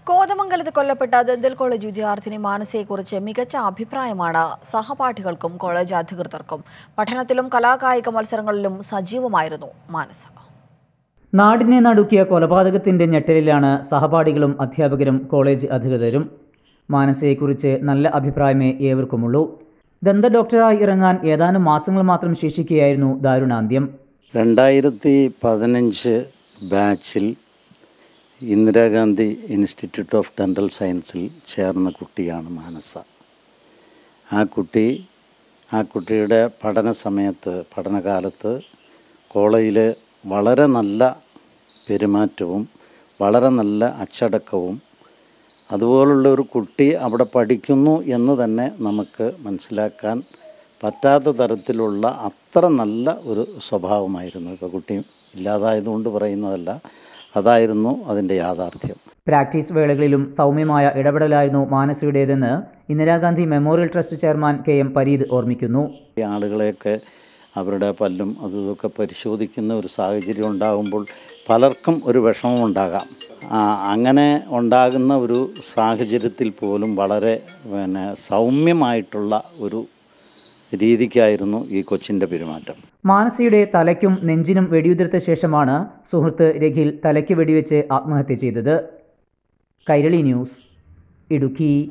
കോതമംഗലത്ത് കൊല്ലപ്പെട്ട dental college വിദ്യാർത്ഥിനി മാനസയെക്കുറിച്ച് മികച്ച അഭിപ്രായമാണ് സഹപാഠികൾക്കും കോളേജ് അധികൃതർക്കും പഠനത്തിലും കലാകായിക മത്സരങ്ങളിലും സജീവമായിരുന്നു മാനസ നാടിനെ നടുക്കിയ കൊലപാതകത്തിന്റെ ഞെട്ടലിലാണ് സഹപാഠികളും അധ്യാപകരും കോളേജ് അധികൃതരും മാനസയെക്കുറിച്ച് നല്ല അഭിപ്രായമേ ഏവർക്കുമുള്ളൂ ദന്ത ഡോക്ടറായി ഇറങ്ങാൻ ഏതാനും മാസങ്ങൾ മാത്രം ശേഷിക്കുകയായിരുന്നു ദാരുണാന്ത്യം രണ്ടായിരത്തി പതിനഞ്ച് ബാച്ചിൽ ഇന്ദിരാഗാന്ധി ഇൻസ്റ്റിറ്റ്യൂട്ട് ഓഫ് ഡെൻ്റൽ സയൻസിൽ ചേർന്ന കുട്ടിയാണ് മാനസ ആ കുട്ടി ആ കുട്ടിയുടെ പഠന സമയത്ത് പഠനകാലത്ത് കോളേജിൽ വളരെ നല്ല പെരുമാറ്റവും വളരെ നല്ല അച്ചടക്കവും അതുപോലുള്ള ഒരു കുട്ടി അവിടെ പഠിക്കുന്നു എന്ന് തന്നെ നമുക്ക് മനസ്സിലാക്കാൻ പറ്റാത്ത തരത്തിലുള്ള അത്ര നല്ല ഒരു സ്വഭാവമായിരുന്നു ഇപ്പോൾ കുട്ടി ഇല്ലാതായതുകൊണ്ട് പറയുന്നതല്ല അതായിരുന്നു അതിൻ്റെ യാഥാർത്ഥ്യം പ്രാക്ടീസ് വേളകളിലും സൗമ്യമായ ഇടപെടലായിരുന്നു മാനസയുടേതെന്ന് Indira Gandhi memorial trust chairman K M Pareed ഓർമ്മിക്കുന്നു ഈ ആളുകളെയൊക്കെ അവരുടെ പല്ലും അതും ഇതൊക്കെ പരിശോധിക്കുന്ന ഒരു സാഹചര്യം ഉണ്ടാകുമ്പോൾ പലർക്കും ഒരു വിഷമമുണ്ടാകാം ആ, അങ്ങനെ ഉണ്ടാകുന്ന ഒരു സാഹചര്യത്തിൽ പോലും വളരെ പിന്നെ സൗമ്യമായിട്ടുള്ള ഒരു രീതിക്കായിരുന്നു ഈ കൊച്ചിൻ്റെ പെരുമാറ്റം മാനസയുടെ തലയ്ക്കും നെഞ്ചിനും വെടിയുതിർത്ത ശേഷമാണ് സുഹൃത്ത് രഖിൽ തലയ്ക്ക് വെടിവെച്ച് ആത്മഹത്യ ചെയ്തത് കൈരളി ന്യൂസ് ഇടുക്കി